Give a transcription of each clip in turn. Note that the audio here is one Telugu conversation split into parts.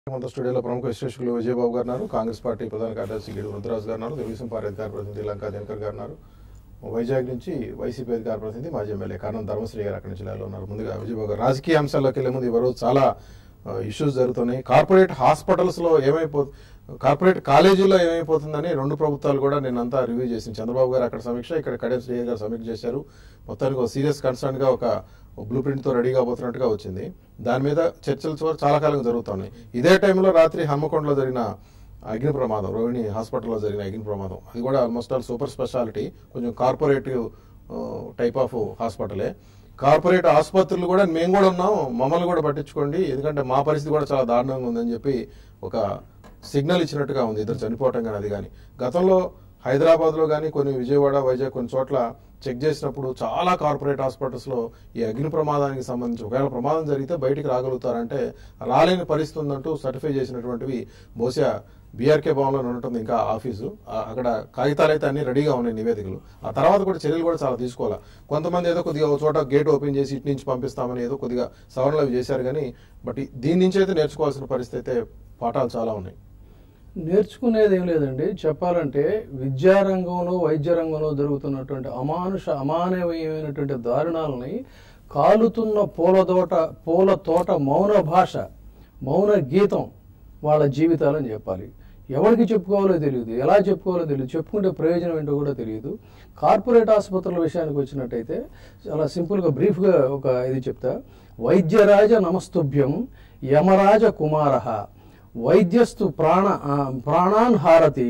మనతో స్టూడియోలో ప్రముఖ విశ్లేషకులు విజయబాబు గారు ఉన్నారు కాంగ్రెస్ పార్టీ ప్రధాన కార్యదర్శి గిడి రుద్రరాజు గారు ఉన్నారు తెలుగుదేశం పార్టీ అధికార ప్రతినిధి లంకా దినకర్ గారు ఉన్నారు వైజాగ్ నుంచి వైసీపీ అధికార ప్రతినిధి మాజీ ఎమ్మెల్యే కారణం ధర్మశ్రీ గారు అక్కడి నుంచి జిల్లాలో ఉన్నారు ముందుగా విజయబాబు గారు రాజకీయ అంశాల్లోకి వెళ్ళే ముందు ఈరోజు చాలా ఇష్యూస్ జరుగుతున్నాయి కార్పొరేట్ హాస్పిటల్స్ లో ఏమైపో కార్పొరేట్ కాలేజీల్లో ఏమైపోతుందని రెండు ప్రభుత్వాలు కూడా నిన్నంతా రివ్యూ చేసింది చంద్రబాబు గారు అక్కడ సమీక్ష ఇక్కడ కడెం శ్రీ గారు సమీక్ష చేశారు మొత్తానికి ఒక సీరియస్ కన్సర్న్ గా ఒక బ్లూ ప్రింట్ తో రెడీగా పోతున్నట్టుగా వచ్చింది దాని మీద చర్చలు చూ- చాలా కాలంగా జరుగుతున్నాయి ఇదే టైంలో రాత్రి హన్మకొండలో జరిగిన అగ్ని ప్రమాదం రోహిణి హాస్పిటల్లో జరిగిన అగ్ని ప్రమాదం అది కూడా ఆల్మోస్ట్ ఆల్ సూపర్ స్పెషాలిటీ కొంచెం కార్పొరేటివ్ టైప్ ఆఫ్ హాస్పిటలే కార్పొరేట్ ఆసుపత్రులు కూడా మేము కూడా ఉన్నాం మమ్మల్ని కూడా పట్టించుకోండి ఎందుకంటే మా పరిస్థితి కూడా చాలా దారుణంగా ఉందని చెప్పి ఒక సిగ్నల్ ఇచ్చినట్టుగా ఉంది ఇద్దరు చనిపోవటం కానీ అది కానీ గతంలో హైదరాబాద్ లో కానీ కొన్ని విజయవాడ వైజాగ్ కొన్ని చోట్ల చెక్ చేసినప్పుడు చాలా కార్పొరేట్ హాస్పిటల్స్ లో ఈ అగ్ని ప్రమాదానికి సంబంధించి ఒకవేళ ప్రమాదం జరిగితే బయటికి రాగలుగుతారంటే రాలేని పరిస్థితి ఉందంటూ సర్టిఫై చేసినటువంటివి బహుశా బీఆర్కే భవన్లో ఉంటుంది ఇంకా ఆఫీసు ఆ- అక్కడ కాగితాలు అయితే అన్ని రెడీగా ఉన్నాయి నివేదికలు ఆ తర్వాత కూడా చర్యలు కూడా చాలా తీసుకోవాలి కొంతమంది ఏదో కొద్దిగా ఒక చోట గేట్ ఓపెన్ చేసి ఇటు నుంచి పంపిస్తామని ఏదో కొద్దిగా సవరణలు అవి చేశారు కానీ బట్ ఈ- దీని నుంచి అయితే నేర్చుకోవాల్సిన పరిస్థితి అయితే పాఠాలు చాలా ఉన్నాయి నేర్చుకునేది ఏం లేదండి చెప్పాలంటే విద్యారంగంలో వైద్య రంగంలో జరుగుతున్నటువంటి అమానుష అమానవీయమైనటువంటి దారుణాలని కాలుతున్న పూలతోట పూల తోట మౌన భాష మౌన గీతం వాళ్ళ జీవితాలని చెప్పాలి ఎవరికి చెప్పుకోవాలో తెలియదు ఎలా చెప్పుకోవాలో తెలియదు చెప్పుకుంటే ప్రయోజనం ఏంటో కూడా తెలియదు కార్పొరేట్ ఆసుపత్రుల విషయానికి వచ్చినట్టయితే చాలా సింపుల్గా బ్రీఫ్గా ఒక ఇది చెప్తా వైద్యరాజ నమస్తుభ్యం యమరాజ కుమారః వైద్యస్తు ప్రాణ ఆ, ప్రాణాన్ హారతి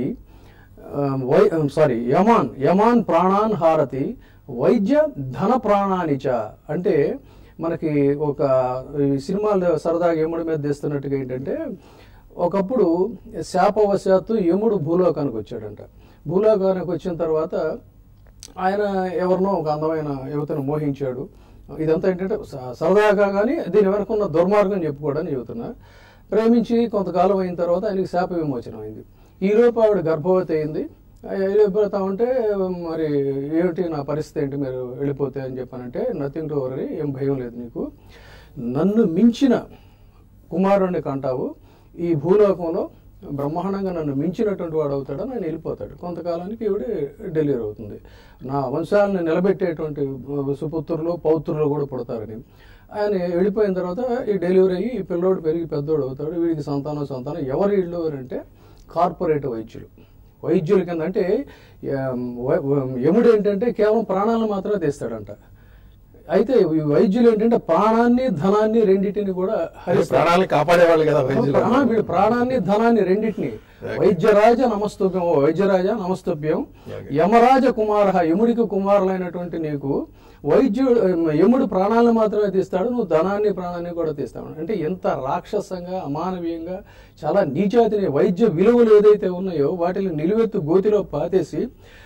ఆ, వై సారీ యమాన్ యమాన్ ప్రాణాన్ హారతి వైద్య ధన ప్రాణానిచ అంటే మనకి ఒక ఈ సినిమాలు సరదాగా యముడి మీద తీస్తున్నట్టుగా ఏంటంటే ఒకప్పుడు శాపవశాత్తు యముడు భూలోకానికి వచ్చాడంట భూలోకానికి వచ్చిన తర్వాత ఆయన ఎవరినో ఒక అందమైన యువతను మోహించాడు ఇదంతా ఏంటంటే స- సరదాగా కానీ దీని వెనక ఉన్న దుర్మార్గం చెప్పుకోవడానికి చెబుతున్నా ప్రేమించి కొంతకాలం అయిన తర్వాత ఆయనకి శాప విమోచనం అయింది ఈ లోపు ఆవిడ గర్భవతి అయింది వెళ్ళిపోతా ఉంటే మరి ఏమిటి నా పరిస్థితి ఏంటి మీరు వెళ్ళిపోతే అని చెప్పానంటే నథింగ్ టు వరీ ఏం భయం లేదు నీకు నన్ను మించిన కుమారుణ్ణి కంటావు ఈ భూలోకంలో బ్రహ్మాండంగా నన్ను మించినటువంటి వాడు అవుతాడని ఆయన వెళ్ళిపోతాడు కొంతకాలానికి ఈవిడ డెలివరీ అవుతుంది నా వంశాలను నిలబెట్టేటువంటి సుపుత్రులు పౌత్రులు కూడా పుడతారని ఆయన వెళ్ళిపోయిన తర్వాత ఈ డెలివరీ అయ్యి ఈ పిల్లోడు పెరిగి పెద్దోడు అవుతాడు వీడికి సంతానం సంతానం ఎవరు ఇళ్ళు అంటే కార్పొరేట్ వైద్యులు వైద్యుల కింద అంటే ఎం, వ- యముడు ఏంటంటే కేవలం ప్రాణాలను మాత్రమే తీస్తాడంట అయితే ఈ వైద్యులు ఏంటంటే ప్రాణాన్ని ధనాన్ని రెండింటిని కూడా హరిస్తారు ప్రాణాలను కాపాడేవాళ్ళు కదా వైద్యులు ప్రాణా- వీడు ప్రాణాన్ని ధనాన్ని రెండింటిని వైద్యరాజ నమస్తుభ్యం ఓ వైద్యరాజ నమస్తుభ్యం యమరాజ కుమార యముడికి కుమారులైనటువంటి నీకు వైద్యుడు యముడు ప్రాణాలను మాత్రమే తీస్తాడు నువ్వు ధనాన్ని ప్రాణాన్ని కూడా తీస్తావు అంటే ఎంత రాక్షసంగా అమానవీయంగా చాలా నీచాతిని వైద్య విలువలు ఏదైతే ఉన్నాయో వాటిని నిలువెత్తు గోతిలో పాతేసి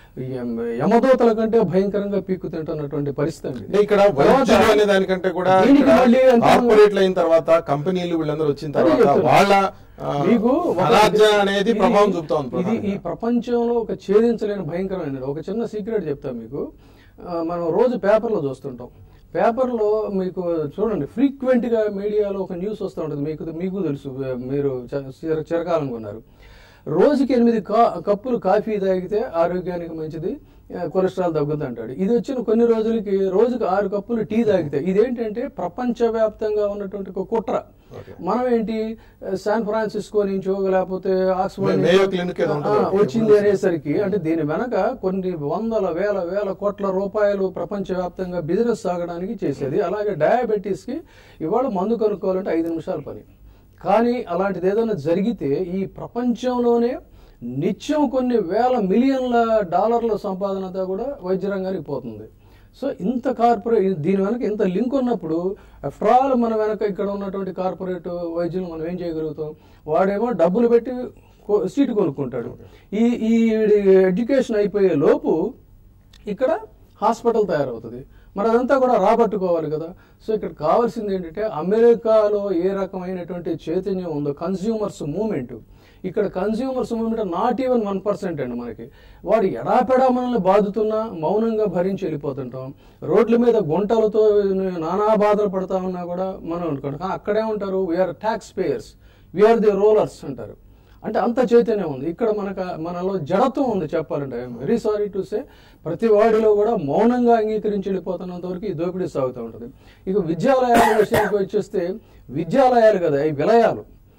యమ- యమదూతల కంటే భయంకరంగా పీక్కు తింటున్నటువంటి పరిస్థితి అండి. అంటే ఇక్కడ వైద్యులు అనే దానికంటే కూడా దీనికి మళ్ళీ ఎంత- కార్పొరేట్లు అయిన తర్వాత కంపెనీలు వీళ్ళందరూ వచ్చిన అదే తర్వాత చెప్తున్నా. వాళ్ళ ఆ, మీకు ఒక- అనార్జన అనేది ఇది- ప్రభావం చూపుతోంది ఇది ఈ ప్రధానంగా. ప్రపంచంలో ఒక ఛేదించలేని భయంకరమైనది ఒక చిన్న సీక్రెట్ చెప్తా మీకు ఆ, మనం రోజు పేపర్లో చూస్తుంటాం పేపర్లో మీకు చూడండి ఫ్రీక్వెంట్ గా మీడియాలో ఒక న్యూస్ వస్తూ ఉంటుంది మీకు మీకు తెలుసు మీరు చ- చిర- చిరకాలం ఉన్నారు రోజుకి ఎనిమిది కా కప్పులు కాఫీ తాగితే ఆరోగ్యానికి మంచిది ఆ, కొలెస్ట్రాల్ తగ్గుతుంది అంటాడు ఇది వచ్చిన కొన్ని రోజులకి రోజుకి ఆరు కప్పులు టీ తాగితే ఇదేంటంటే ప్రపంచవ్యాప్తంగా ఉన్నటువంటి ఒక కుట్ర మనం ఏంటి శాన్ ఫ్రాన్సిస్కో నుంచో లేకపోతే ఆక్స్ఫర్డ్ మేయో నుంచో, క్లినిక్ ఏదో ఆ, ఉంటుంది. వచ్చింది అనేసరికి అంటే దీని వెనక కొన్ని వందల వేల వేల కోట్ల రూపాయలు ప్రపంచవ్యాప్తంగా బిజినెస్ సాగడానికి చేసేది అలాగే డయాబెటీస్ కి ఇవాళ మందు కనుక్కోవాలంటే ఐదు నిమిషాల పని కానీ అలాంటిది ఏదైనా జరిగితే ఈ ప్రపంచంలోనే నిత్యం కొన్ని వేల మిలియన్ల డాలర్ల సంపాదన అంతా కూడా వైద్య రంగానికి పోతుంది సో ఇంత కార్పొరేట్ దీని వెనక ఇంత లింక్ ఉన్నప్పుడు ఆఫ్టర్ ఆల్ మన వెనక ఇక్కడ ఉన్నటువంటి కార్పొరేట్ వైద్యులు మనం ఏం చేయగలుగుతాం వాడేమో డబ్బులు పెట్టి కో- సీటు కొనుక్కుంటాడు ఈ ఈ ఎడ్యుకేషన్ అయిపోయే లోపు ఇక్కడ హాస్పిటల్ తయారవుతుంది మరి అదంతా కూడా రాబట్టుకోవాలి కదా సో ఇక్కడ కావాల్సింది ఏంటంటే అమెరికాలో ఏ రకమైనటువంటి చైతన్యం ఉందో కన్స్యూమర్స్ మూమెంట్ ఇక్కడ consumers movement not even one percent అండి మనకి వాడు ఎడాపెడా మనల్ని బాదుతున్నా మౌనంగా భరించి వెళ్ళిపోతుంటాం రోడ్ల మీద గుంటలతో నానా బాధలు పడతా ఉన్నా కూడా మనం అనుకుంటాం కానీ అక్కడే ఉంటారు we are tax payers we are the rulers అంటారు అంటే అంత చైతన్యం ఉంది ఇక్కడ మనకు మనలో జడత్వం ఉంది చెప్పాలంటే I am very sorry to say ప్రతి వాడిలో కూడా మౌనంగా అంగీకరించి వెళ్ళిపోతున్నంత వరకు ఈ దోపిడీ సాగుతూ ఉంటుంది ఇక విద్యాలయాల విషయానికి వచ్చేస్తే విద్యాలయాలు కదా ఈ విలయాలు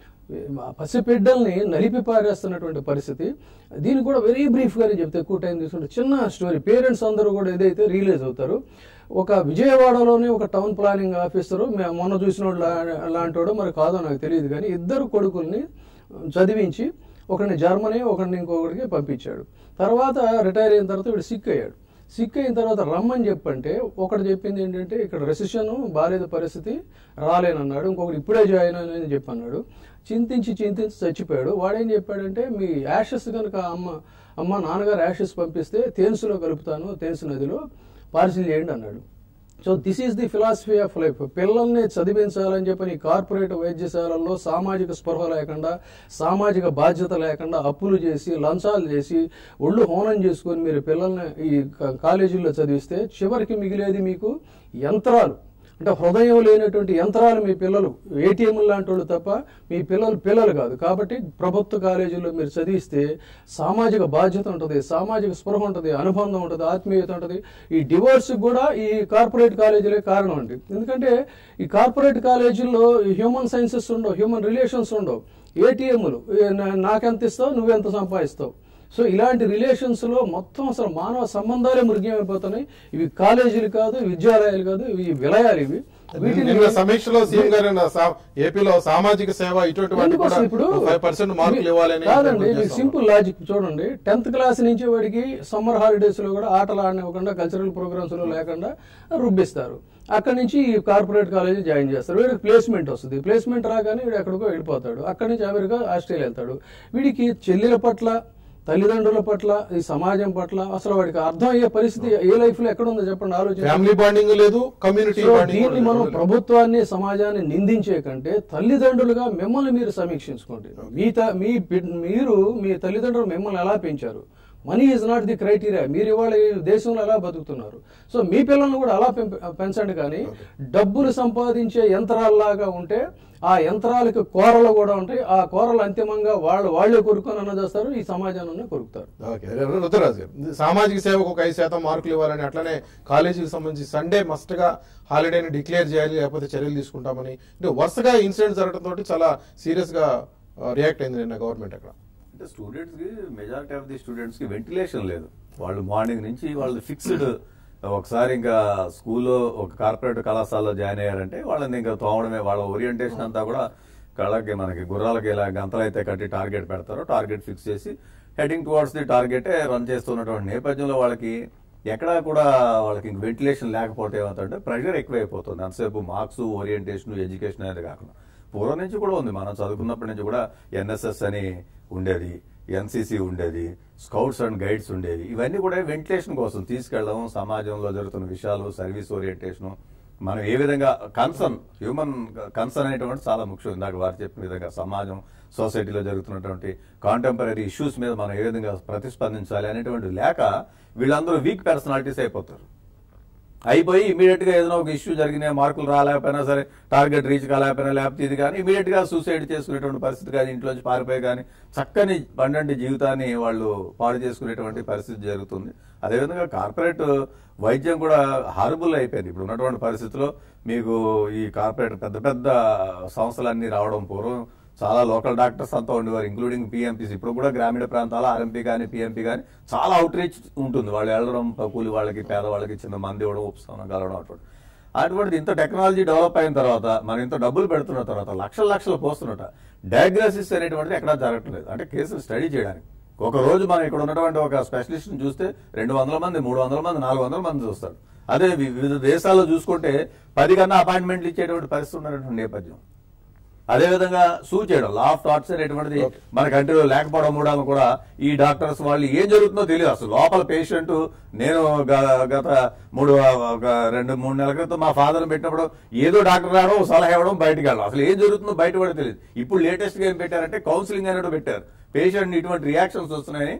పసిబిడ్డల్ని నలిపి పారేస్తున్నటువంటి పరిస్థితి దీన్ని కూడా వెరీ బ్రీఫ్గానే చెప్తే ఎక్కువ టైం తీసుకుంటే చిన్న స్టోరీ పేరెంట్స్ అందరూ కూడా ఏదైతే రిలీజ్ అవుతారు ఒక విజయవాడలోని ఒక టౌన్ ప్లానింగ్ ఆఫీసరు మే- మొన్న చూసిన వాడు లా- లాంటి వాడు మరి కాదో నాకు తెలియదు కానీ ఇద్దరు కొడుకుల్ని చదివించి ఒకరిని జర్మనీ ఒకరిని ఇంకొకరికి పంపించాడు తర్వాత రిటైర్ అయిన తర్వాత వీడు సిక్ అయ్యాడు సిక్ అయిన తర్వాత రమ్మని చెప్పంటే ఒకటి చెప్పింది ఏంటంటే ఇక్కడ రెసిషన్ బాలేదు పరిస్థితి రాలేనన్నాడు ఇంకొకటి ఇప్పుడే జాయిన్ అని చెప్పి అన్నాడు చింతించి చింతించి చచ్చిపోయాడు వాడేం చెప్పాడంటే మీ యాషెస్ కనుక అమ్మ అమ్మ నాన్నగారు యాషెస్ పంపిస్తే తేన్సులో కలుపుతాను తేన్సు నదిలో పార్సిల్ చేయండి అన్నాడు so this is the philosophy of life పిల్లల్ని చదివించాలని చెప్పని ఈ కార్పొరేట్ వైద్యశాలల్లో సామాజిక స్పృహ లేకుండా సామాజిక బాధ్యత లేకుండా అప్పులు చేసి లంచాలు చేసి ఒళ్ళు హోనం చేసుకొని మీరు పిల్లల్ని ఈ క- కాలేజీల్లో చదివిస్తే చివరికి మిగిలేది మీకు యంత్రాలు అంటే హృదయం లేనటువంటి యంత్రాలు మీ పిల్లలు ఏటీఎం లాంటి వాళ్ళు తప్ప మీ పిల్లలు పిల్లలు కాదు కాబట్టి ప్రభుత్వ కాలేజీల్లో మీరు చదివిస్తే సామాజిక బాధ్యత ఉంటుంది సామాజిక స్పృహ ఉంటుంది అనుబంధం ఉంటుంది ఆత్మీయత ఉంటుంది ఈ డివోర్స్ కూడా ఈ కార్పొరేట్ కాలేజీలే కారణం అండి ఎందుకంటే ఈ కార్పొరేట్ కాలేజీల్లో హ్యూమన్ సైన్సెస్ ఉండవు హ్యూమన్ రిలేషన్స్ ఉండవు ఏటీఎంలు నాకెంత ఇస్తావు నువ్వెంత సంపాదిస్తావు సో ఇలాంటి రిలేషన్స్ లో మొత్తం అసలు మానవ సంబంధాలే మృగ్యమైపోతున్నాయి ఇవి కాలేజీలు కాదు విద్యాలయాలు కాదు ఇవి విలయాలు ఇవి వీటిని నిన్న సమీక్షలో సీఎం గారు నా సా- ఏపీలో సామాజిక సేవ ఇటువంటి వాటికి ఎందుకు కూడా అసలు ఇప్పుడు ఫైవ్ పర్సెంట్ మార్కులు ఇవ్వాలని కాదండి ప్రయత్నం మీకు చేస్తా సింపుల్ లాజిక్ చూడండి టెన్త్ క్లాస్ నుంచి వాడికి సమ్మర్ హాలిడేస్ లో కూడా ఆటలు ఆడనివ్వకుండా కల్చరల్ ప్రోగ్రామ్స్ లో లేకుండా రుబ్బిస్తారు అక్కడి నుంచి ఈ కార్పొరేట్ కాలేజీ జాయిన్ చేస్తారు వీడికి ప్లేస్మెంట్ వస్తుంది ప్లేస్మెంట్ రాగానే వీడు ఎక్కడికో వెళ్ళిపోతాడు అక్కడి నుంచి అమెరికా ఆస్ట్రేలియా వెళ్తాడు వీడికి చెల్లెల పట్ల తల్లిదండ్రుల పట్ల ఈ సమాజం పట్ల అసలు వాడికి అర్థం అయ్యే పరిస్థితి ఏ లైఫ్ లో ఎక్కడ ఉందో చెప్పండి ఆలోచన ఫ్యామిలీ బాండింగ్ లేదు కమ్యూనిటీ సో బాండింగ్ దీన్ని మనం ప్రభుత్వాన్ని సమాజాన్ని నిందించే కంటే తల్లిదండ్రులుగా మిమ్మల్ని మీరు సమీక్షించుకోండి మీ త- మీ బిడ్- మీరు మీ తల్లిదండ్రులు మిమ్మల్ని ఎలా పెంచారు money is not the criteria మీరు ఇవాళ ఈ దేశంలో ఎలా బతుకుతున్నారు సో మీ పిల్లల్ని కూడా అలా పెంప- పెంచండి కానీ డబ్బులు సంపాదించే యంత్రాల్లాగా ఉంటే ఆ యంత్రాలకు కోరలు కూడా ఉంటాయి ఆ కోరలు అంతిమంగా వాళ్ళు వాళ్ళే కొరుకొని అన్న చేస్తారు ఈ సమాజాన్ని కొరుకుతారు ఓకే రు- రుతురాజు గారు సామాజిక సేవకు ఒక ఐదు శాతం మార్కులు ఇవ్వాలని అట్లనే కాలేజీకి సంబంధించి సండే మస్ట్ గా హాలిడేని డిక్లేర్ చేయాలి లేకపోతే చర్యలు తీసుకుంటామని అంటే వరుసగా ఇన్సిడెంట్ జరగడం తోటి చాలా సీరియస్ గా రియాక్ట్ అయింది నిన్న గవర్నమెంట్ అక్కడ అంటే స్టూడెంట్స్ కి మెజారిటీ ఆఫ్ ది స్టూడెంట్స్ కి వెంటిలేషన్ లేదు వాళ్ళు మార్నింగ్ నుంచి వాళ్ళు ఫిక్స్డ్ ఒకసారి ఇంకా స్కూల్లో ఒక కార్పొరేట్ కళాశాలలో జాయిన్ అయ్యారంటే వాళ్ళని ఇంకా తోమడమే వాళ్ళ ఓరియంటేషన్ అంతా కూడా కళ్ళకి మనకి గుర్రాలకి ఇలా గంతలు అయితే కట్టి టార్గెట్ పెడతారో టార్గెట్ ఫిక్స్ చేసి హెడింగ్ టువర్డ్స్ ది టార్గెటే రన్ చేస్తున్నటువంటి నేపథ్యంలో వాళ్ళకి ఎక్కడా కూడా వాళ్ళకి ఇంక వెంటిలేషన్ లేకపోతే ఏమవుతుందంటే ప్రెషర్ ఎక్కువైపోతుంది అంతసేపు మార్క్స్ ఓరియంటేషన్ ఎడ్యుకేషన్ అనేది కాకుండా పూర్వం నుంచి కూడా ఉంది మనం చదువుకున్నప్పటి నుంచి కూడా ఎన్ఎస్ఎస్ అని ఉండేది ఎన్సీసీ ఉండేది స్కౌట్స్ అండ్ గైడ్స్ ఉండేది ఇవన్నీ కూడా వెంటిలేషన్ కోసం తీసుకెళ్ళడం సమాజంలో జరుగుతున్న విషయాలు సర్వీస్ ఓరియంటేషన్ మనం ఏ విధంగా కన్సర్న్ హ్యూమన్ కన్సర్న్ అనేటువంటి చాలా ముఖ్యం ఇందాక వారు చెప్పిన విధంగా సమాజం సొసైటీలో జరుగుతున్నటువంటి కాంటెంపరీ ఇష్యూస్ మీద మనం ఏ విధంగా ప్రతిస్పందించాలి అనేటువంటి లేక వీళ్ళందరూ వీక్ పర్సనాలిటీస్ అయిపోతారు అయిపోయి ఇమీడియట్ గా ఏదైనా ఒక ఇష్యూ జరిగిన మార్కులు రాలేకపోయినా సరే టార్గెట్ రీచ్ కాలేకపోయినా లేకపోతే ఇది కానీ ఇమీడియట్ గా సూసైడ్ చేసుకునేటువంటి పరిస్థితి కానీ ఇంట్లోంచి పారిపోయి కానీ చక్కని పండంటి జీవితాన్ని వాళ్ళు పాడు చేసుకునేటువంటి పరిస్థితి జరుగుతుంది అదేవిధంగా కార్పొరేట్ వైద్యం కూడా హారబుల్ అయిపోయింది ఇప్పుడు ఉన్నటువంటి పరిస్థితిలో మీకు ఈ కార్పొరేట్ పెద్ద పెద్ద సంస్థలన్నీ రావడం పూర్వం చాలా లోకల్ డాక్టర్స్ అంతా ఉండేవారు ఇంక్లూడింగ్ పిఎంపీస్ ఇప్పుడు కూడా గ్రామీణ ప్రాంతాల ఆర్ఎంపీ కానీ పిఎంపీ కానీ చాలా అవుట్ రీచ్ ఉంటుంది వాళ్ళు వెళ్ళడం కూలి వాళ్ళకి పేదవాళ్ళకి చిన్న మంది ఇవ్వడం ఉపశమనం కలవడం అటువంటి అటువంటిది ఇంత టెక్నాలజీ డెవలప్ అయిన తర్వాత మనం ఇంత డబ్బులు పెడుతున్న తర్వాత లక్షల లక్షలు పోస్తున్నట డయాగ్నోసిస్ అనేటువంటిది ఎక్కడా జరగట్లేదు అంటే కేసులు స్టడీ చేయడానికి ఒక రోజు మనం ఇక్కడ ఉన్నటువంటి ఒక స్పెషలిస్ట్ చూస్తే రెండు వందల మంది మూడు వందల మంది నాలుగు వందల మంది చూస్తారు అదే వి- వివిధ దేశాల్లో చూసుకుంటే పది కన్నా అపాయింట్మెంట్లు ఇచ్చేటువంటి పరిస్థితి ఉన్నటువంటి నేపథ్యం అదేవిధంగా సూ చేయడం లా ఆఫ్ థాట్స్ అనేటువంటిది మన కంట్రీలో లేకపోవడం కూడా కూడా ఈ డాక్టర్స్ వాళ్ళు ఏం జరుగుతుందో తెలియదు అసలు లోపల పేషెంట్ నేను గ- గత మూడు ఒక రెండు మూడు నెలల క్రితం మా ఫాదర్ పెట్టినప్పుడు ఏదో డాక్టర్ రావడం సలహా ఇవ్వడం బయటకు వెళ్ళడం అసలు ఏం జరుగుతుందో బయట కూడా తెలియదు ఇప్పుడు లేటెస్ట్ గా ఏం పెట్టారంటే కౌన్సిలింగ్ అనేది పెట్టారు పేషెంట్ ఇటువంటి రియాక్షన్స్ వస్తున్నాయని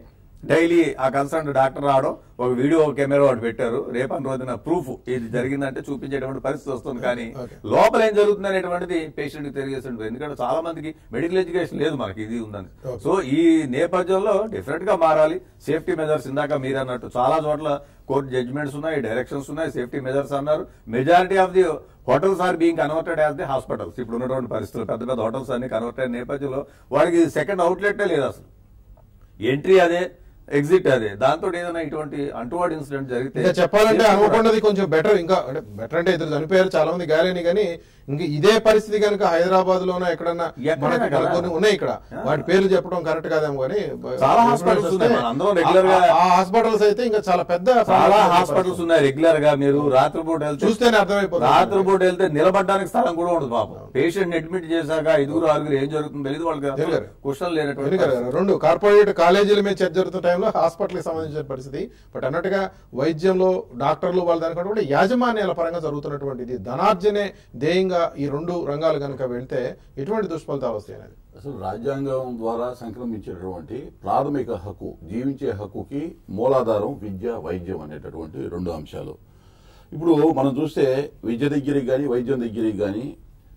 డైలీ ఆ కన్సర్న్ డాక్టర్ రావడం ఒక వీడియో కెమెరా ఒకటి పెట్టారు రేపటి రోజున ప్రూఫ్ ఇది జరిగిందంటే చూపించేటువంటి పరిస్థితి వస్తుంది కానీ Okay. లోపల ఏం జరుగుతుంది అనేటువంటిది పేషెంట్ తెలియజేస్తుంది ఎందుకంటే చాలా మందికి మెడికల్ ఎడ్యుకేషన్ లేదు మనకి ఇది ఉందని Okay. సో ఈ నేపథ్యంలో డిఫరెంట్ గా మారాలి సేఫ్టీ మెజర్స్ ఇందాక మీరు అన్నట్టు చాలా చోట్ల కోర్టు జడ్జిమెంట్స్ ఉన్నాయి డైరెక్షన్స్ ఉన్నాయి సేఫ్టీ మెజర్స్ అన్నారు majority of the hotels are being converted as the hospitals ఇప్పుడు ఉన్నటువంటి పరిస్థితులు పెద్ద పెద్ద హోటల్స్ అన్ని కన్వర్ట్ అయిన నేపథ్యంలో వాడికి సెకండ్ అవుట్లెట్ లేదు అసలు ఎంట్రీ అదే ఎగ్జిట్ అదే దాంతో ఏదైనా ఇటువంటి అంటువాడు ఇన్సిడెంట్ జరిగితే ఇంకా చెప్పాలంటే చేసి అనుకున్నది కొంచెం బెటర్ ఇంకా అంటే బెటర్ అంటే ఇద్దరు చనిపోయారు చాలా మంది గాలేని కానీ ఇంకా ఇదే పరిస్థితి కనుక హైదరాబాద్ లోనో ఎక్కడన్నా ఎక్కడైనా మనకి కదా. కొన్ని ఉన్నాయి ఇక్కడ ఆ. వాటి పేర్లు చెప్పడం కరెక్ట్ కాదేమో కానీ చాలా hospitals ఉన్నాయి. మనం అందరం regular గా- ఆ- ఆ హాస్పిటల్స్ అయితే ఇంకా చాలా పెద్ద చాలా హాస్పిటల్స్ ఉన్నాయి రెగ్యులర్ గా మీరు రాత్రిపూట వెళ్తే చూస్తేనే అర్థమైపోతుంది రాత్రిపూట వెళ్తే నిలబడడానికి స్థలం కూడా ఉండదు పాపం పేషెంట్ అడ్మిట్ చేశాక ఐదుగురు ఆరుగురు ఏం జరుగుతుందో తెలియదు వాళ్ళకి తెలియదు. క్వశ్చన్ లేనటువంటి ఎందుకంటే పరిస్థితి. రెండు కార్పొరేట్ కాలేజీల మీద చర్చ జరుగుతున్న టైంలో హాస్పిటల్ కి సంబంధించిన పరిస్థితి బట్ అన్నట్టుగా వైద్యంలో డాక్టర్లు వాళ్ళ దానికంటే కూడా యాజమాన్యాల పరంగా జరుగుతున్నటువంటిది ధనార్జనే ధ్యేయంగా ఈ రెండు రంగాలు కనుక వెళ్తే ఎటువంటి దుష్ఫలితాలు వస్తాయి అనేది అసలు రాజ్యాంగం ద్వారా సంక్రమించేటటువంటి ప్రాథమిక హక్కు జీవించే హక్కుకి మూలాధారం విద్య వైద్యం అనేటటువంటి రెండు అంశాలు ఇప్పుడు మనం చూస్తే విద్య దగ్గరికి కానీ వైద్యం దగ్గరికి కానీ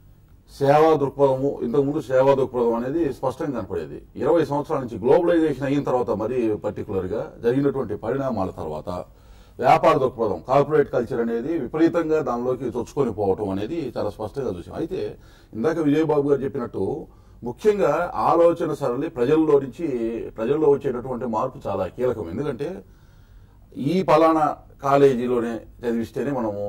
సేవా దృక్పథము ఇంతకుముందు సేవా దృక్పథం అనేది స్పష్టంగా కనపడేది ఇరవై సంవత్సరాల నుంచి గ్లోబలైజేషన్ అయిన తర్వాత మరి పర్టికులర్ గా జరిగినటువంటి పరిణామాల తర్వాత వ్యాపార దృక్పథం కార్పొరేట్ కల్చర్ అనేది విపరీతంగా దానిలోకి చొచ్చుకొని పోవటం అనేది చాలా స్పష్టంగా చూసాం అయితే ఇందాక విజయబాబు గారు చెప్పినట్టు ముఖ్యంగా ఆలోచన సరళి ప్రజల్లో నుంచి ప్రజల్లో వచ్చేటటువంటి మార్పు చాలా కీలకం ఎందుకంటే ఈ పలానా కాలేజీలోనే చదివిస్తేనే మనము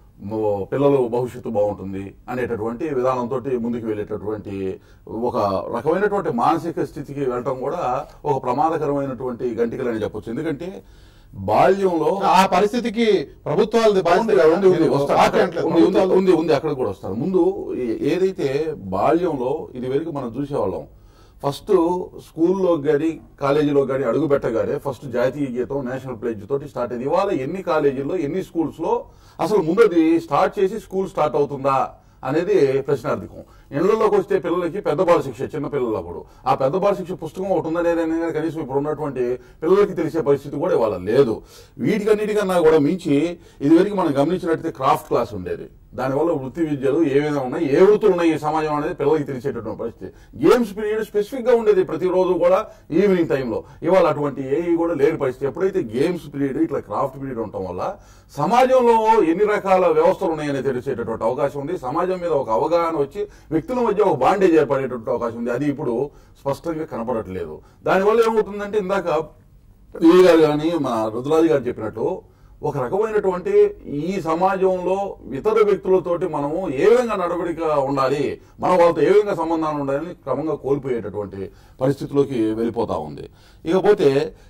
మో- పిల్లలు భవిష్యత్తు బాగుంటుంది అనేటటువంటి విధానంతో ముందుకు వెళ్ళేటటువంటి ఒక రకమైనటువంటి మానసిక స్థితికి వెళ్ళటం కూడా ఒక ప్రమాదకరమైనటువంటి గంటికలని చెప్పొచ్చు ఎందుకంటే బాల్యంలో ఆ పరిస్థితికి ప్రభుత్వాలది బాధ్యత ఉంది, కదా. ఉంది, ఉంది, నేను వస్తారు. పార్టీ అనట్లేదు. ఉంది, ఉంది, ప్రభుత్వాలు- ఉంది, ఉంది, అక్కడ కూడా వస్తారు ముందు ఏ- ఏదైతే బాల్యంలో ఇది వరకు మనం చూసేవాళ్ళం ఫస్ట్ స్కూల్లో కానీ కాలేజీలో కానీ అడుగు పెట్టగానే ఫస్ట్ జాతీయ గీతం నేషనల్ ప్లేజ్ తోటి స్టార్ట్ అయింది ఇవాళ ఎన్ని కాలేజీల్లో ఎన్ని స్కూల్స్ లో అసలు ముందది స్టార్ట్ చేసి స్కూల్ స్టార్ట్ అవుతుందా అనేది ప్రశ్నార్థకం ఇళ్లలోకి వస్తే పిల్లలకి పెద్ద బాల శిక్ష చిన్న పిల్లలప్పుడు ఆ పెద్ద బాల శిక్ష పుస్తకం ఒకటి ఉందనేది అనేది కనీసం ఇప్పుడు ఉన్నటువంటి పిల్లలకి తెలిసే పరిస్థితి కూడా ఇవాళ లేదు వీటికన్నిటికన్నా కూడా మించి ఇదివరకు మనం గమనించినట్టయితే క్రాఫ్ట్ క్లాస్ ఉండేది దానివల్ల వృత్తి విద్యలు ఏవైనా ఉన్నాయి ఏ వృత్తులు ఉన్నాయి ఈ సమాజం అనేది పిల్లలకి తెలిసేటటువంటి పరిస్థితి గేమ్స్ పీరియడ్ స్పెసిఫిక్ గా ఉండేది ప్రతిరోజు కూడా ఈవినింగ్ టైంలో ఇవాళ అటువంటి ఏవి కూడా లేని పరిస్థితి ఎప్పుడైతే గేమ్స్ పీరియడ్ ఇట్లా క్రాఫ్ట్ పీరియడ్ ఉండటం వల్ల సమాజంలో ఎన్ని రకాల వ్యవస్థలు ఉన్నాయని తెలిసేటటువంటి అవకాశం ఉంది సమాజం మీద ఒక అవగాహన వచ్చి వ్యక్తుల మధ్య ఒక బాండేజ్ ఏర్పడేటటువంటి అవకాశం ఉంది అది ఇప్పుడు స్పష్టంగా కనపడట్లేదు దానివల్ల ఏమవుతుందంటే ఇందాక విజయ్ గారు కానీ మన రుద్రాజు గారు చెప్పినట్టు ఒక రకమైనటువంటి ఈ సమాజంలో ఇతర వ్యక్తులతోటి మనము ఏ విధంగా నడవడిక ఉండాలి మన వాళ్ళతో ఏ విధంగా సంబంధాలు ఉండాలని క్రమంగా కోల్పోయేటటువంటి పరిస్థితిలోకి వెళ్ళిపోతా ఉంది ఇకపోతే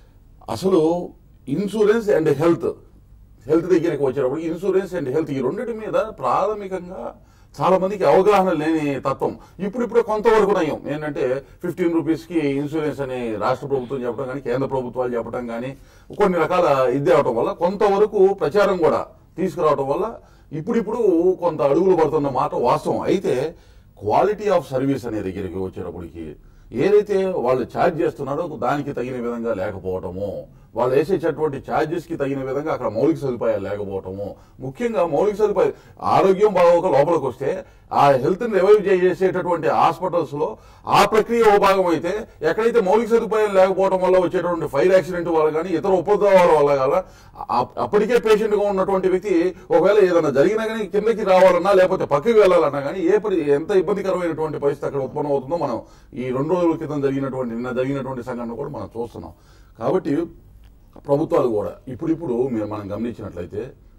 అసలు ఇన్సూరెన్స్ అండ్ హెల్త్ హెల్త్ దగ్గరికి వచ్చేటప్పుడు ఇన్సూరెన్స్ అండ్ హెల్త్ ఈ రెండింటి మీద ప్రాథమికంగా చాలా మందికి అవగాహన లేని తత్వం ఇప్పుడిప్పుడే కొంతవరకు నయం ఏంటంటే ఫిఫ్టీన్ రూపీస్ కి ఇన్సూరెన్స్ అని రాష్ట్ర ప్రభుత్వం చెప్పడం కానీ కేంద్ర ప్రభుత్వాలు చెప్పడం కానీ కొన్ని రకాల ఇది అవడం వల్ల కొంతవరకు ప్రచారం కూడా తీసుకురావడం వల్ల ఇప్పుడిప్పుడు కొంత అడుగులు పడుతున్న మాట వాస్తవం అయితే క్వాలిటీ ఆఫ్ సర్వీస్ అనే దగ్గరికి వచ్చేటప్పటికి ఏదైతే వాళ్ళు ఛార్జ్ చేస్తున్నారో దానికి తగిన విధంగా లేకపోవటము వాళ్ళు వేసేటటువంటి ఛార్జెస్ కి తగిన విధంగా అక్కడ మౌలిక సదుపాయాలు లేకపోవటము ముఖ్యంగా మౌలిక సదుపాయాలు ఆరోగ్యం బాగోక లోపలికి వస్తే ఆ హెల్త్ ని రివైవ్ చేసేటటువంటి హాస్పిటల్స్ లో ఆ ప్రక్రియ ఓ భాగం అయితే ఎక్కడైతే మౌలిక సదుపాయాలు లేకపోవడం వల్ల వచ్చేటువంటి ఫైర్ యాక్సిడెంట్ వల్ల కానీ ఇతర ఉపద్రవాల వల్ల కానీ అప్పటికే పేషెంట్ గా ఉన్నటువంటి వ్యక్తి ఒకవేళ ఏదైనా జరిగినా కానీ కిందకి రావాలన్నా లేకపోతే పక్కకి వెళ్ళాలన్నా కానీ ఏ పరి ఎంత ఇబ్బందికరమైనటువంటి పరిస్థితి అక్కడ ఉత్పన్నం అవుతుందో మనం ఈ రెండు రోజుల క్రితం జరిగినటువంటి నిన్న జరిగినటువంటి సంఘటన కూడా మనం చూస్తున్నాం కాబట్టి ప్రభుత్వాలు కూడా ఇప్పుడిప్పుడు మీరు మనం గమనించినట్లయితే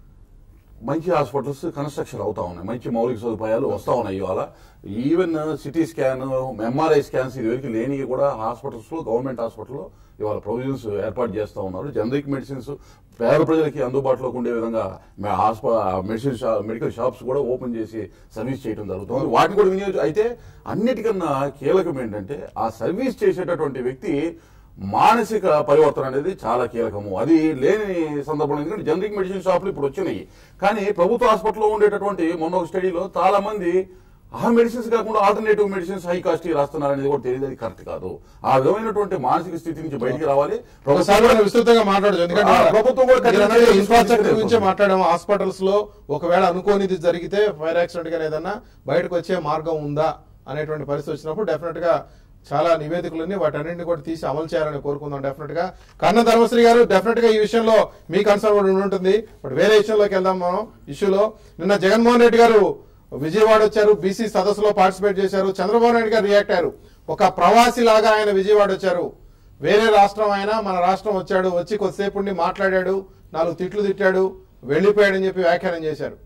మంచి హాస్పిటల్స్ కన్స్ట్రక్షన్ అవుతా ఉన్నాయి మంచి మౌలిక సదుపాయాలు వస్తా ఉన్నాయి ఇవాళ even CT scan MRI scans ఇదివరకు లేని కూడా హాస్పిటల్స్ లో గవర్నమెంట్ హాస్పిటల్లో ఇవాళ ప్రొవిజన్స్ ఏర్పాటు చేస్తా ఉన్నారు జనరిక్ మెడిసిన్స్ పేద ప్రజలకి అందుబాటులోకి ఉండే విధంగా మెడిసిన్ మెడికల్ షాప్స్ కూడా ఓపెన్ చేసి సర్వీస్ చేయడం జరుగుతుంది వాటిని కూడా వినియోగ అయితే అన్నిటికన్నా కీలకం ఏంటంటే ఆ సర్వీస్ చేసేటటువంటి వ్యక్తి మానసిక పరివర్తన అనేది చాలా కీలకము అది లేని సందర్భంలో ఎందుకంటే జనరిక్ మెడిసిన్ షాపులు ఇప్పుడు వచ్చినాయి కానీ ప్రభుత్వ హాస్పిటల్లో ఉండేటటువంటి మొన్న ఒక స్టడీలో చాలా మంది ఆ మెడిసిన్స్ కాకుండా ఆల్టర్నేటివ్ మెడిసిన్స్ హై కాస్ట్ రాస్తున్నారు అనేది కూడా తెలియదు అది కరెక్ట్ కాదు ఆ విధమైనటువంటి మానసిక స్థితి నుంచి బయటికి రావాలి ఒకసారి మనం విస్తృతంగా మాట్లాడచ్చు ఎందుకంటే ఆ, ప్రభుత్వం కూడా ఖచ్చితంగా ఇన్ఫ్రాస్ట్రక్చర్ తీసుకునే గురించి ఉంటుంది. మాట్లాడాము హాస్పిటల్స్ లో ఒకవేళ అనుకోనిది జరిగితే ఫైర్ యాక్సిడెంట్ గా ఏదన్నా బయటకు వచ్చే మార్గం ఉందా అనేటువంటి పరిస్థితి వచ్చినప్పుడు డెఫినెట్ గా చాలా నివేదికలన్నీ వాటన్నింటిని కూడా తీసి అమలు చేయాలని కోరుకుందాం డెఫినెట్ గా కన్న ధర్మశ్రీ గారు డెఫినెట్ గా ఈ విషయంలో మీ కన్సర్న్ కూడా ఉంటుంది బట్ వేరే విషయంలోకి వెళ్దాం మనం ఇష్యూలో నిన్న జగన్మోహన్ రెడ్డి గారు విజయవాడ వచ్చారు బీసీ సదస్సులో పార్టిసిపేట్ చేశారు చంద్రబాబు నాయుడు గారు రియాక్ట్ అయ్యారు ఒక ప్రవాసి లాగా ఆయన విజయవాడ వచ్చారు వేరే రాష్ట్రం ఆయన మన రాష్ట్రం వచ్చాడు వచ్చి కొద్దిసేపు ఉండి మాట్లాడాడు నాలుగు తిట్లు తిట్టాడు వెళ్ళిపోయాడని చెప్పి వ్యాఖ్యానం చేశారు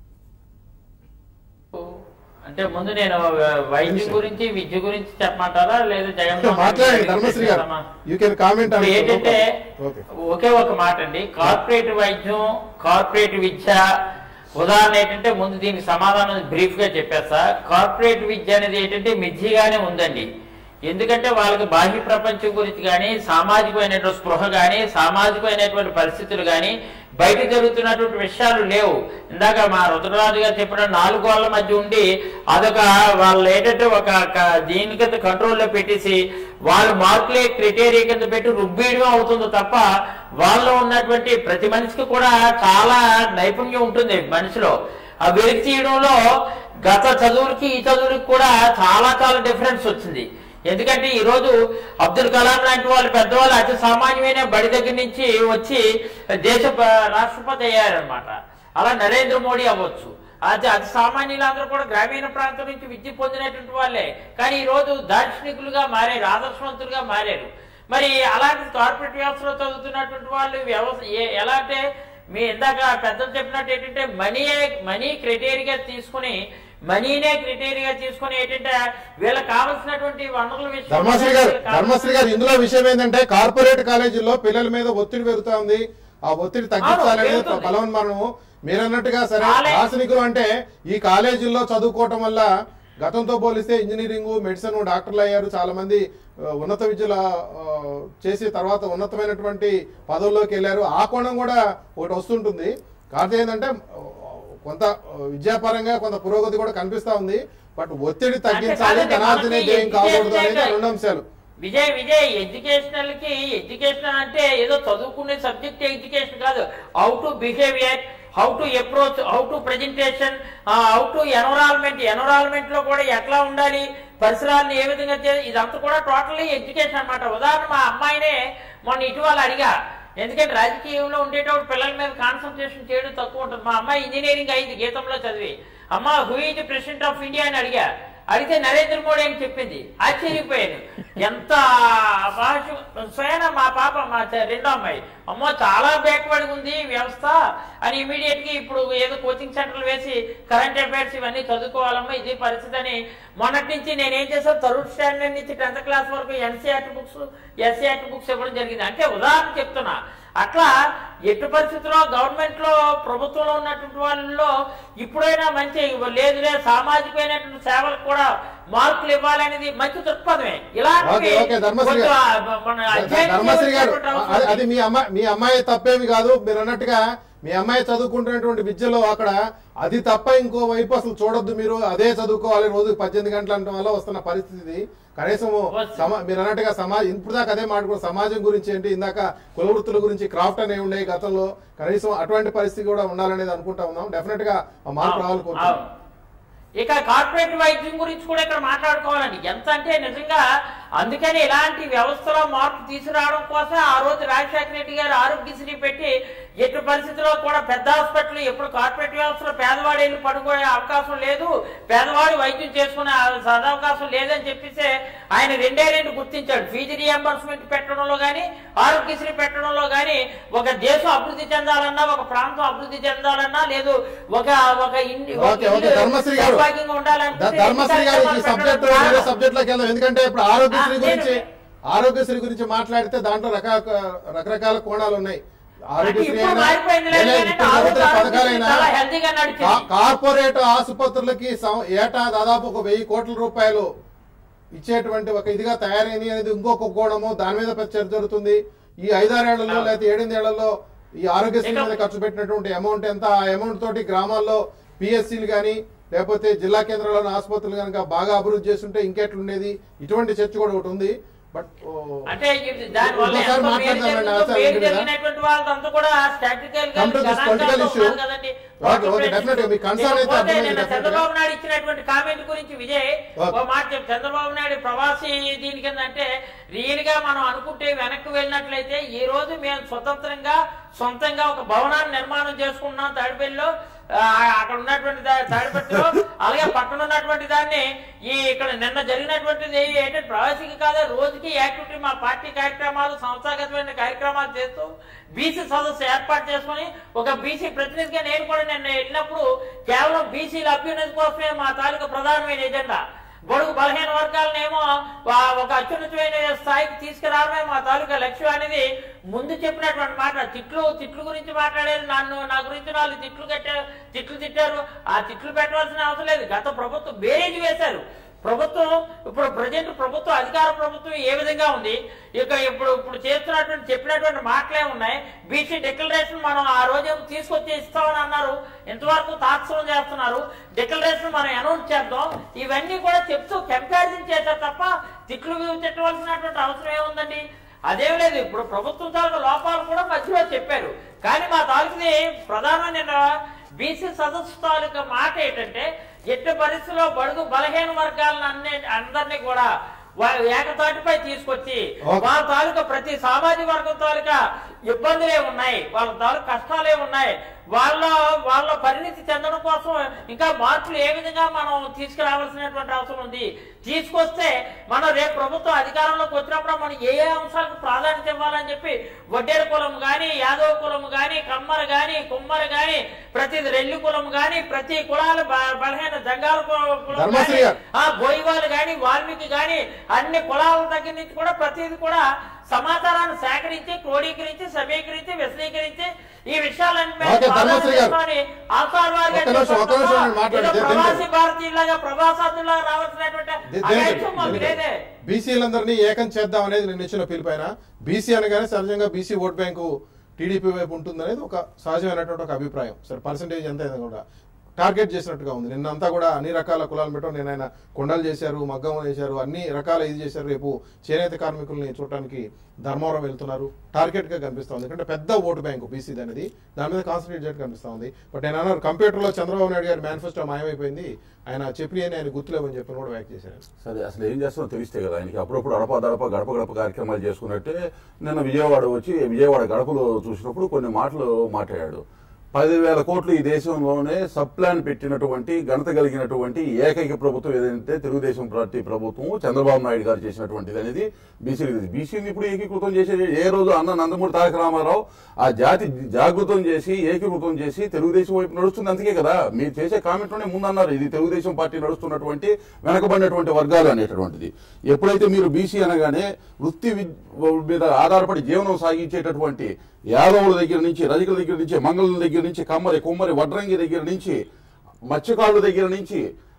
అంటే ముందు నేను వైద్యం గురించి విద్య గురించి చెప్పమంటారా లేదా జగన్ మాట్లాడండి ధర్మశ్రీ గారు యూ కెన్ కామెంట్ ఇప్పుడు ఏంటంటే ఓకే ఒకే ఒక మాట అండి కార్పొరేట్ వైద్యం కార్పొరేట్ విద్య ఉదాహరణ ఏంటంటే ముందు దీనికి సమాధానం బ్రీఫ్ గా చెప్పేస్తా కార్పొరేట్ విద్య అనేది ఏంటంటే మిథ్యగానే ఉందండి ఎందుకంటే వాళ్ళకి బాహ్య ప్రపంచం గురించి కానీ సామాజికమైనటువంటి స్పృహ కానీ సామాజికమైనటువంటి పరిస్థితులు కానీ బయట జరుగుతున్నటువంటి విషయాలు లేవు ఇందాక మా రుద్రరాజు గారు చెప్పిన నాలుగు వాళ్ళ మధ్య ఉండి అదొక వాళ్ళు ఏంటంటే ఒక ఒక దీని కింద కంట్రోల్లో పెట్టేసి వాళ్ళు మార్కులే క్రిటేరియా కింద పెట్టి రుబ్బేయడం అవుతుంది తప్ప వాళ్ళలో ఉన్నటువంటి ప్రతి మనిషికి కూడా చాలా నైపుణ్యం ఉంటుంది మనిషిలో ఆ వెలికి తీయడంలో గత చదువులకి ఈ చదువులకి కూడా చాలా చాలా డిఫరెన్స్ వచ్చింది ఎందుకంటే ఈ రోజు అబ్దుల్ కలాం లాంటి వాళ్ళు పెద్దవాళ్ళు అతి సామాన్యమైన బడి దగ్గర నుంచి వచ్చి దేశ ప- రాష్ట్రపతి అయ్యారనమాట అలా నరేంద్ర మోడీ అవ్వచ్చు అది అతి సామాన్యులందరూ కూడా గ్రామీణ ప్రాంతం నుంచి విద్య పొందినటువంటి వాళ్ళే కానీ ఈ రోజు దార్శనికులుగా మారారు ఆదర్శవంతులుగా మారారు మరి అలాంటి కార్పొరేట్ వ్యవస్థలో చదువుతున్నటువంటి వాళ్ళు వ్యవస్థ ఏ- ఎలా అంటే మీ ఇందాక పెద్దలు చెప్పినట్టు ఏంటంటే మనీ మనీ క్రైటీరియా తీసుకుని మనీనే క్రైటీరియా తీసుకుని ఏంటంటే వీళ్ళకి కావాల్సినటువంటి వనరుల విషయంలో ధర్మశ్రీ గారు వీళ్ళకి ధర్మశ్రీ గారు ఇందులో విషయం ఏంటంటే కార్పొరేట్ కాలేజీల్లో పిల్లల మీద ఒత్తిడి పెరుగుతా ఉంది ఆ ఒత్తిడి తగ్గించాలనేది పెరుగుతుంది. బలవన్మరణము మీరన్నట్టుగా సరే కాలే- దార్శనికులు అంటే ఈ కాలేజీల్లో చదువుకోవటం వల్ల గతంతో పోలిస్తే ఇంజనీరింగ్ మెడిసిన్ డాక్టర్లు అయ్యారు చాలా మంది ఆ, ఉన్నత విద్యల ఆ, చేసి తర్వాత ఉన్నతమైనటువంటి పదవుల్లోకి వెళ్ళారు ఆ కోణం కూడా ఒకటి వస్తుంటుంది కాకపోతే ఏంటంటే ఆ, కొంత ఆ, విద్యాపరంగా కొంత పురోగతి కూడా కనిపిస్తా ఉంది బట్ ఒత్తిడి తగ్గించాలి కాదండి, ధనార్జనే మనకి ధ్యేయం కాకూడదు అనేది education- రెండు అంశాలు విజయ్ విజయ్ ఎడ్యుకేషనల్ కి ఎడ్యుకేషన్ అంటే ఏదో చదువుకునే సబ్జెక్ట్ ఎడ్యుకేషన్ కాదు how to behaviour how to approach how to presentation how to environment environment లో కూడా ఎట్లా ఉండాలి పరిసరాలను ఏ విధంగా చే- ఇదంతా కూడా టోటల్లీ ఎడ్యుకేషన్ అన్నమాట ఉదాహరణ మా అమ్మాయినే మొన్న ఇటీవల అడిగా ఎందుకంటే రాజకీయంలో ఉండేటప్పుడు పిల్లల మీద కాన్సన్ట్రేషన్ చేయడం తక్కువ ఉంటుంది మా అమ్మాయి ఇంజనీరింగ్ అయింది గీతంలో చదివి అమ్మ who is president of India అని అడిగా అడిగితే నరేంద్ర మోడీ అని చెప్పింది ఆశ్చర్యపోయాను ఎంత భాష స్వయాన మా పాప మా చె- రెండో అమ్మాయి అమ్మో చాలా బ్యాక్వర్డ్ ఉంది ఈ వ్యవస్థ అని ఇమీడియట్ గా ఇప్పుడు ఏదో కోచింగ్ సెంటర్లు వేసి కరెంట్ అఫైర్స్ ఇవన్నీ చదువుకోవాలమ్మా ఇది పరిస్థితి అని మొన్నటి నుంచి నేనేం చేశాను థర్డ్ స్టాండర్డ్ నుంచి టెన్త్ క్లాస్ వరకు ఎన్సీఆర్టీ బుక్స్ ఎస్సీఆర్టీ బుక్స్ ఇవ్వడం జరిగింది అంటే ఉదాహరణ చెప్తున్నా అట్లా ఎట్టి పరిస్థితుల్లో గవర్నమెంట్ లో ప్రభుత్వంలో ఉన్నటువంటి వాళ్ళలో ఇప్పుడైనా మంచి లేదు లేదు సామాజికమైనటువంటి సేవలకు కూడా మార్కులు ఇవ్వాలనేది మంచి దృక్పథమే ఇలాంటివి ఓకే ఓకే ధర్మశ్రీ కొంచెం గారు ఆ, మన అధ్యయనం ధర్మశ్రీ గారు చేయవలసినటువంటి అవసరం అది- ఉంది. అది మీ అమ్మాయి మీ అమ్మాయి తప్పేమి కాదు మీరు అన్నట్టుగా మీ అమ్మాయి చదువుకుంటున్నటువంటి విద్యలో అక్కడ అది తప్ప ఇంకో వైపు అసలు చూడొద్దు మీరు అదే చదువుకోవాలి రోజు పద్దెనిమిది గంటలు అనడం వల్ల వస్తున్న పరిస్థితి ఇది. కనీసం వస్తుంది. సమా మీరు అన్నట్టుగా సమాజం ఇప్పుడు దాకా అదే మాట్లాడు సమాజం గురించి ఏంటి ఇందాక కుల వృత్తుల గురించి క్రాఫ్ట్ అనేవి ఉండే గతంలో కనీసం అటువంటి పరిస్థితి కూడా ఉండాలనేది అనుకుంటా ఉన్నాం డెఫినెట్ గా ఆ మార్పు రావాలి కోరుకుంటున్నాం. అవును. ఇక కార్పొరేట్ వైద్యం గురించి కూడా ఇక్కడ మాట్లాడుకోవాలండి ఎంత అంటే నిజంగా అందుకని ఇలాంటి వ్యవస్థలో మార్పు తీసుకురావడం కోసం ఆ రోజు రాజశేఖర రెడ్డి గారు ఆరోగ్యశ్రీ పెట్టి ఎట్టి పరిస్థితుల్లో కూడా పెద్ద హాస్పిటల్ ఎప్పుడు కార్పొరేట్ వ్యవస్థలో పేదవాడు వెళ్ళి పడుకునే అవకాశం లేదు పేదవాడు వైద్యం చేసుకునే సదవకాశం లేదని చెప్పేసి ఆయన రెండే రెండు గుర్తించాడు ఫీజు రియంబర్స్మెంట్ పెట్టడంలో గానీ ఆరోగ్యశ్రీ పెట్టడంలో గానీ ఒక దేశం అభివృద్ధి చెందాలన్నా ఒక ప్రాంతం అభివృద్ధి చెందాలన్నా లేదు ఒక ఒక ఇండి ఒక ఓకే ఓకే ఇల్లు ధర్మశ్రీ గారు సౌభాగ్యంగా ఉండాలంటే ధ- ధర్మశ్రీ గారు ఈ సబ్జెక్ట్ వేరే పెట్టడం సబ్జెక్ట్ లోకి వెళ్దాం ఎందుకంటే ఇప్పుడు ఆరోగ్యశ్రీ ఆ, నేను- గురించి ఆరోగ్యశ్రీ గురించి మాట్లాడితే దాంట్లో రకాల రకరకాల కోణాలు ఉన్నాయి ఆరోగ్యశ్రీ ఇప్పుడు అయినా మారిపోయింది లేదు లేదా కానీ ఇప్పుడు ఆరోగ్య ప్రభుత్వ ఆరోగ్యశ్రీ పథకాలైనా చాలా హెల్తీగా నడిచింది. కా- కార్పొరేట్ ఆసుపత్రులకి సం- ఏటా దాదాపు ఒక వెయ్యి కోట్ల రూపాయలు ఇచ్చేటువంటి ఒక ఇదిగా తయారైంది అనేది ఇంకొక కోణము దాని మీద పెద్ద చర్చ జరుగుతుంది ఈ ఐదారేళ్లలో లేకపోతే ఏడెనిమిదేళ్లలో ఈ ఆరోగ్యశ్రీ మీద ఖర్చు పెట్టినటువంటి అమౌంట్ ఎంత ఆ అమౌంట్ తోటి గ్రామాల్లో పిఎస్సీలు కానీ లేకపోతే జిల్లా కేంద్రంలోని ఆసుపత్రులు కనుక బాగా అభివృద్ధి చేస్తుంటే ఇంకెట్లుండేది ఇటువంటి చర్చ కూడా ఒకటి ఉంది బట్ అంటే ఇది దానివల్ల ఇంకోసారి ఎంతో మేలు మాట్లాడదామండి, జరిగిందో, అవసరం మేలు ఉంది కదా? జరిగినటువంటి వాళ్ళంతా కూడా statistical గా Come to this గణాంకాలతో political issue. ఉన్నారు కదండి. Okay, okay, definitely. మీ concern అయితే ఇకపోతే అర్థమైంది, నిన్న definitely. చంద్రబాబు నాయుడు ఇచ్చినటువంటి కామెంట్ గురించి విజయ్ Okay. ఓ మాట చెప్పు. చంద్రబాబు నాయుడు ప్రవాసీ దీని కింద అంటే రియల్ గా మనం అనుకుంటే వెనక్కి వెళ్ళినట్లయితే ఈ రోజు మేము స్వతంత్రంగా సొంతంగా ఒక భవనాన్ని నిర్మాణం చేసుకుంటున్నాం తాడిపల్లిలో ఆ, అక్కడ ఉన్నటువంటి దా- తాడిపత్రిలో అలాగే పక్కన ఉన్నటువంటి దాన్ని ఈ ఇక్కడ నిన్న జరిగినటువంటిది ఏంటంటే ప్రవాసికి కాదా రోజుకి యాక్టివిటీ మా పార్టీ కార్యక్రమాలు సంస్థాగతమైన కార్యక్రమాలు చేస్తూ బీసీ సదస్సు ఏర్పాటు చేసుకుని ఒక బీసీ ప్రతినిధిగా నేను కూడా నిన్న వెళ్ళినప్పుడు కేవలం బీసీల అభ్యున్నతి కోసమే మా తాలూకా ప్రధానమైన ఎజెండా బడుగు బలహీన వర్గాలనేమో వా- ఒక అత్యున్నతమైన స్థాయికి తీసుకురావడమే మా తాలూకా లక్ష్యం అనేది ముందు చెప్పినటువంటి మాట తిట్లు తిట్లు గురించి మాట్లాడారు నన్ను నా గురించి నాలుగు తిట్లు కట్టారు తిట్లు తిట్టారు ఆ తిట్లు పెట్టవలసిన అవసరం లేదు గత ప్రభుత్వం బేరేజ్ వేశారు ప్రభుత్వం ఇప్పుడు ప్రజెంట్ ప్రభుత్వం అధికార ప్రభుత్వం ఏ విధంగా ఉంది ఇక ఇప్పుడు ఇప్పుడు చేస్తున్నటువంటి చెప్పినటువంటి మాటలే ఉన్నాయి బీసీ డిక్లరేషన్ మనం ఆ రోజు తీసుకొచ్చి ఇస్తామని అన్నారు ఇంతవరకు తాత్సవం చేస్తున్నారు డిక్లరేషన్ మనం అనౌన్స్ చేద్దాం ఇవన్నీ కూడా చెప్తూ కంపారిజన్ చేశారు తప్ప తిట్లు తిట్టవలసినటువంటి అవసరం ఏముందండి అదేం లేదు ఇప్పుడు ప్రభుత్వం తాలూకు లోపాలు కూడా మధ్యలో చెప్పారు కానీ మా తాలూకుది ప్రధానమైన బీసీ సదస్సు తాలూకా మాట ఏంటంటే ఎట్టి పరిస్థితుల్లో బడుగు బలహీన వర్గాలను అన్ని అందరినీ కూడా వా- ఏకతాటిపై తీసుకొచ్చి ఓకే. వాళ్ళ తాలూకా ప్రతి సామాజిక వర్గం తాలూకా ఇబ్బందులే ఉన్నాయి వాళ్ళ తాలూకా కష్టాలే ఉన్నాయి వాళ్ళ వాళ్ళ పరిణితి చెందడం కోసం ఇంకా మార్పులు ఏ విధంగా మనం తీసుకురావాల్సినటువంటి అవసరం ఉంది తీసుకొస్తే మనం రేపు ప్రభుత్వం అధికారంలోకి వచ్చినప్పుడు మనం ఏ ఏ అంశాలకు ప్రాధాన్యత ఇవ్వాలని చెప్పి వడ్డేరు కులం గాని యాదవ కులం గాని కమ్మరు గాని కుమ్మరు గాని ప్రతి రెల్లి కులం గాని ప్రతి కులాలు బ- బలహీన జంగాల కు- కులం ధర్మశ్రీ గాని, గారు. ఆ బోయివాళ్ళు గాని వాల్మీకి గాని అన్ని కులాల దగ్గర నుంచి కూడా ప్రతిది కూడా సమాచారాన్ని సేకరించి క్రోడీకరించి సమీకరించి విశదీకరించి ఈ విషయాలన్నీ మీద ఓకే, ధర్మశ్రీ గారు. ప్రాధాన్యత ఇవ్వమని ఆల్ఫార్ వారిగా ఒక్క నిమిషం, ఒక్క నిమిషం నేను మాట్లాడేది. ఏదో దేనికి? ప్రవాసీ భారతీయులాగా ప్రవాసాదులాగా రావాల్సినటువంటి అగత్యం మాకు లేదే బీసీలందరినీ ఏకం చేద్దాం అనేది నేను ఇచ్చిన పిలుపైన బీసీ అనగానే సహజంగా బీసీ ఓట్ బ్యాంకు టీడీపీ వైపు ఉంటుందనేది ఒక సహజమైనటువంటి ఒక అభిప్రాయం సరే పర్సంటేజ్ ఎంత అయినా కూడా టార్గెట్ చేసినట్టుగా ఉంది నిన్నంతా కూడా అన్ని రకాల కులాలు పెట్టడం నేను ఆయన కొండలు చేశారు మగ్గం చేశారు అన్ని రకాల ఇది చేశారు రేపు చేనేత కార్మికుల్ని చూడటానికి ధర్మవరం వెళ్తున్నారు టార్గెట్ గా కనిపిస్తా ఉంది ఎందుకంటే పెద్ద ఓటు బ్యాంకు బీసీ అనేది దాని మీద కాన్సన్ట్రేట్ చేయడం కనిపిస్తా ఉంది బట్ నేను అన్నారు కంప్యూటర్ లో చంద్రబాబు నాయుడు గారి మేనిఫెస్టో మాయమైపోయింది ఆయన చెప్పి ఆయన గుర్తులేమని చెప్పి కూడా వ్యాఖ్య చేశారు సరే అసలు ఏం చేస్తారో తెలిస్తే కదా ఆయనకి అప్పుడప్పుడు అడప దడప గడప గడప కార్యక్రమాలు చేసుకున్నట్టే నిన్న విజయవాడ వచ్చి విజయవాడ గడపలో చూసినప్పుడు కొన్ని మాటలు మాట్లాడాడు పదివేల కోట్లు ఈ దేశంలోనే సబ్ ప్లాన్ పెట్టినటువంటి ఘనత కలిగినటువంటి ఏకైక ప్రభుత్వం ఏదంటే తెలుగుదేశం పార్టీ ప్రభుత్వం చంద్రబాబు నాయుడు గారు చేసినటువంటిది అనేది బీసీలు బీసీని ఇప్పుడు ఏకీకృతం చేసేది ఏ రోజు అన్న నందమూరి తారక రామారావు ఆ జాతి జాగృతం చేసి ఏకీకృతం చేసి తెలుగుదేశం వైపు నడుస్తుంది అందుకే కదా మీరు చేసే కామెంట్లోనే ముందన్నారు ఇది తెలుగుదేశం పార్టీ నడుస్తున్నటువంటి వెనకబడినటువంటి వర్గాలు అనేటటువంటిది ఎప్పుడైతే మీరు బీసీ అనగానే వృత్తి విద్- మీద ఆధారపడి జీవనం సాగించేటటువంటి యాదవుల దగ్గర నుంచి రజకుల దగ్గర నుంచి మంగళుల దగ్గర నుంచి కమ్మరి కుమ్మరి వడ్రంగి దగ్గర నుంచి మత్స్యకారుల దగ్గర నుంచి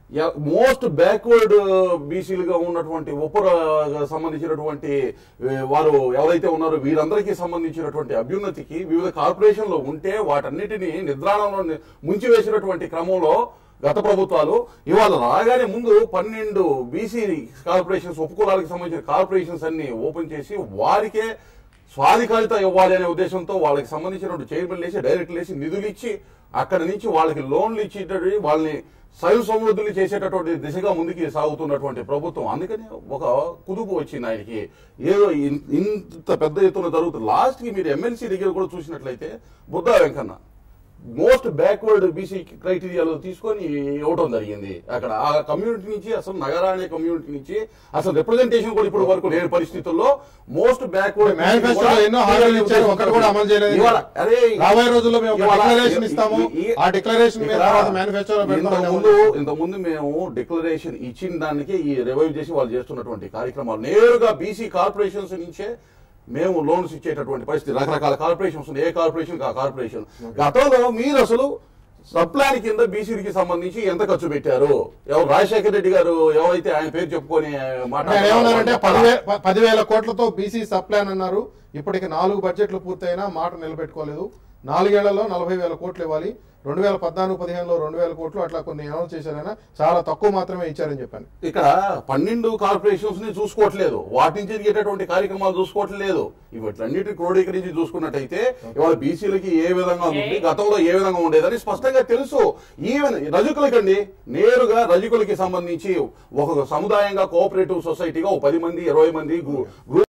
మోస్ట్ బ్యాక్వర్డ్ బీసీలుగా ఉన్నటువంటి ఉపర సంబంధించినటువంటి ఏ, వారు ఎవరైతే ఉన్నారో వీరందరికీ సంబంధించినటువంటి అభ్యున్నతికి వివిధ కార్పొరేషన్లు ఉంటే వాటన్నిటిని నిద్రాణంలో ని- ముంచివేసినటువంటి క్రమంలో గత ప్రభుత్వాలు ఇవాళ రాగానే ముందు పన్నెండు బీసీ కార్పొరేషన్స్ ఉపకులాలకు సంబంధించిన కార్పొరేషన్స్ అన్ని ఓపెన్ చేసి వారికే స్వాధికారిత ఇవ్వాలి అనే ఉద్దేశంతో వాళ్ళకి సంబంధించినటువంటి చైర్మన్ లేసి డైరెక్టర్ లేసి నిధులు ఇచ్చి అక్కడి నుంచి వాళ్ళకి లోన్లు ఇచ్చేటటువంటి వాళ్ళని స్వయం సమృద్ధులు చేసేటటువంటి దిశగా ముందుకి సాగుతున్నటువంటి ప్రభుత్వం అందుకని ఒక కుదుపు వచ్చింది ఆయనకి ఏదో ఇన్- ఇంత పెద్ద ఎత్తున జరుగుతుంది లాస్ట్ కి మీరు ఎమ్మెల్సీ దగ్గర కూడా చూసినట్లయితే Buddha Venkanna most backward BC క్రైటీరియాలో తీసుకొని ఇవ్వడం జరిగింది అక్కడ ఆ కమ్యూనిటీ నుంచి అసలు నగర అనే కమ్యూనిటీ నుంచి అసలు రిప్రజెంటేషన్ కూడా ఇప్పటి వరకు లేని పరిస్థితుల్లో మోస్ట్ బ్యాక్వర్డ్ మేనిఫెస్టోలో ఎన్నో హామీలు ఇచ్చారు ఒకటి కూడా అమలు చేయలేదు ఇవాళ అరే రాబోయే రోజుల్లో మేము ఒక ఇవాళ డిక్లరేషన్ ఇస్తాము ఈ- ఈ- ఆ డిక్లరేషన్ మీద ఇక్కడ తర్వాత మేనిఫెస్టోలో పెడతామని ఇంతకు ముందు ఇంతకు ముందు మేము డిక్లరేషన్ ఇచ్చిన దానికి ఈ రివైవ్ చేసి వాళ్ళు చేస్తున్నటువంటి కార్యక్రమాలు నేరుగా బీసీ కార్పొరేషన్స్ నుంచే మేము లోన్స్ ఇచ్చేటటువంటి పరిస్థితి రకరకాల కార్పొరేషన్స్ ఉన్నాయి ఏ కార్పొరేషన్ ఆ కార్పొరేషన్ గతంలో మీరు అసలు సప్లాన్ కింద బీసీకి సంబంధించి ఎంత ఖర్చు పెట్టారు ఎవరు రాజశేఖర రెడ్డి గారు ఎవరైతే ఆయన పేరు చెప్పుకొని ఆయన ఏమన్నారంటే పదివే ప- పదివేల కోట్లతో బీసీ సప్లాన్ అన్నారు ఇప్పటికి నాలుగు బడ్జెట్లు పూర్తయినా మాట నిలబెట్టుకోలేదు నాలుగేళ్లలో నలభై వేల కోట్లు ఇవ్వాలి రెండు వేల పద్నాలుగు పదిహేనులో రెండు వేల కోట్లు అట్లా కొన్ని అనౌన్స్ చేశారైనా చాలా తక్కువ మాత్రమే ఇచ్చారని చెప్పాను ఇక్కడ పన్నెండు కార్పొరేషన్స్ ని చూసుకోవట్లేదు వాటి నుంచి ఎదిగేటటువంటి కార్యక్రమాలు చూసుకోవట్లేదు ఇవట్లన్నిటి క్రోడీకరించి చూసుకున్నట్టయితే ఇవాళ బీసీలకి ఏ విధంగా ఉంది గతంలో ఏ విధంగా ఉండేదని స్పష్టంగా తెలుసు ఈవెన్ రజకులకండి నేరుగా రజకులకి సంబంధించి ఒక సముదాయంగా కోఆపరేటివ్ సొసైటీగా ఒక పది మంది ఇరవై మంది గ్రూ- గ్రూప్